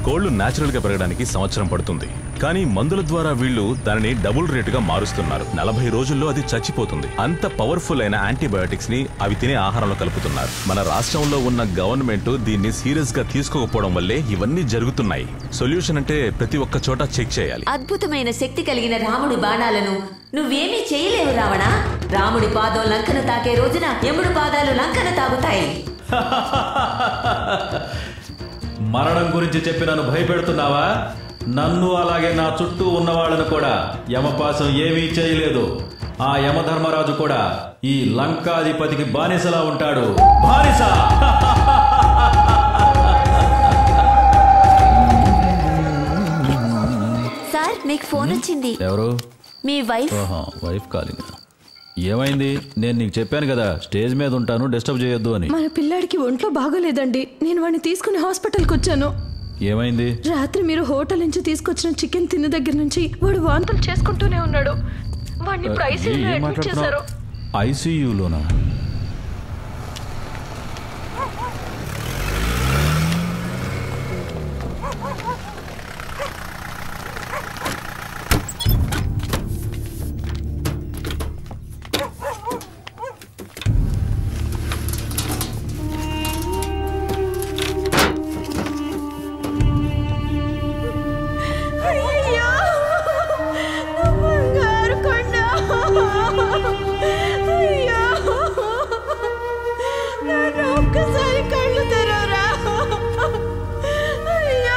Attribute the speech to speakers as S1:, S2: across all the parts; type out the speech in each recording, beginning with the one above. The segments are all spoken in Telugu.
S1: కోళ్లు నేచురల్ గా పెరగడానికి సంవత్సరం పడుతుంది కానీ మందుల ద్వారా వీళ్ళు దానిని డబుల్ రేటుగా మారుస్తున్నారు నలభై రోజుల్లో అది చచ్చిపోతుంది అంత పవర్ఫుల్ అయిన యాంటీబయాటిక్స్ ని అవి తినే ఆహారంలో కలుపుతున్నారు మన రాష్ట్రంలో ఉన్న గవర్నమెంట్ దీన్ని సీరియస్ గా తీసుకోకపోవడం వల్లే ఇవన్నీ జరుగుతున్నాయి సొల్యూషన్ అంటే ప్రతి ఒక్క చోట చెక్ చేయాలి
S2: అద్భుతమైన శక్తి కలిగిన రాముడి బాణాలను నువ్వేమీ చేయలేవు రావణ రాముడి పాదం లంకను తాకే రోజున యముడి పాదాలు లంకను తాగుతాయి
S3: మరణం గురించి చెప్పి నన్ను భయపెడుతున్నావా నన్ను అలాగే నా చుట్టూ ఉన్న వాళ్ళను కూడా యమపాసం ఏమీ చేయలేదు ఆ యమధర్మరాజు కూడా ఈ లంకాధిపతికి బానిసలా ఉంటాడు బానిస
S2: సార్ మీకు ఫోన్ వచ్చింది
S3: ఎవరు
S2: మీ వైఫ్
S3: ఓహో వైఫ్ కాలింగ్ ఏమైంది నేను నీకు చెప్పాను కదా స్టేజ్ మీద ఉంటాను డిస్టర్బ్ చేయొద్దు అని
S4: మన పిల్లాడికి ఒంట్లో బాగోలేదండి నేను వాడిని తీసుకుని హాస్పిటల్కి వచ్చాను
S3: ఏమైంది
S4: రాత్రి మీరు హోటల్ నుంచి తీసుకొచ్చిన చికెన్ తిన్న దగ్గర నుంచి వాడు వాంతులు చేసుకుంటూనే ఉన్నాడు వాడిని ఇప్పుడు ఐసీయూలో అడ్మిట్ చేశారు
S3: ఐసీయూలోనా
S4: అయ్యయ్యో! నా బంగారు కొండ! అయ్యో! నన్ను ఒక్కసారి కళ్ళు తెరవరా అయ్యో!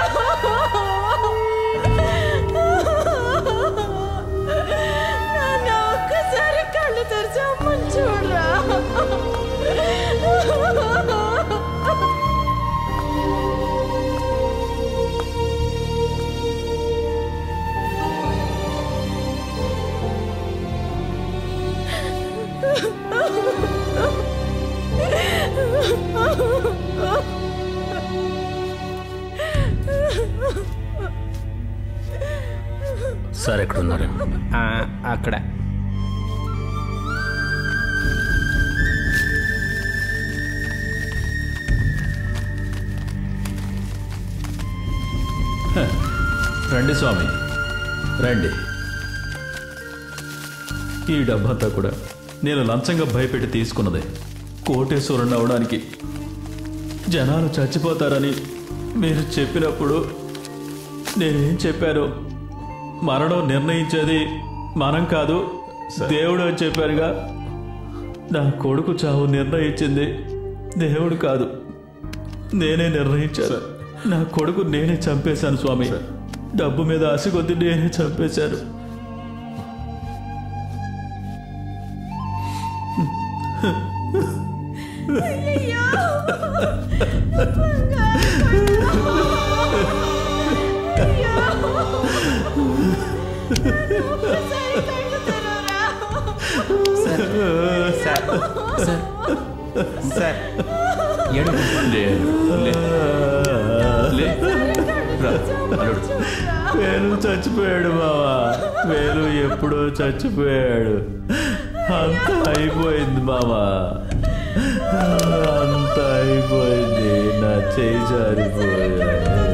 S4: నన్ను ఒక్కసారి కళ్ళు తెరిచి అమ్మని చూడరా
S5: సార్ ఎక్కడున్నారు
S6: అక్కడ
S3: రండి స్వామి రండి ఈ డబ్బంతా కూడా నేను లంచంగా భయపెట్టి తీసుకున్నదే కోటేశ్వరుని అవడానికి జనాలు చచ్చిపోతారని మీరు చెప్పినప్పుడు నేనేం చెప్పాను మరణం నిర్ణయించేది మనం కాదు దేవుడు అని చెప్పారుగా నా కొడుకు చావు నిర్ణయించింది దేవుడు కాదు నేనే నిర్ణయించాను నా కొడుకు నేనే చంపేశాను స్వామి డబ్బు మీద ఆశ కొద్ది నేనే చంపేశాను
S6: సార్ సార్ సార్ ఏడు
S3: వేలు చచ్చిపోయాడు బావా వేలు ఎప్పుడో చచ్చిపోయాడు అంత అయిపోయింది బావా అంత అయిపోయింది నా చేయి జారిపోయాడు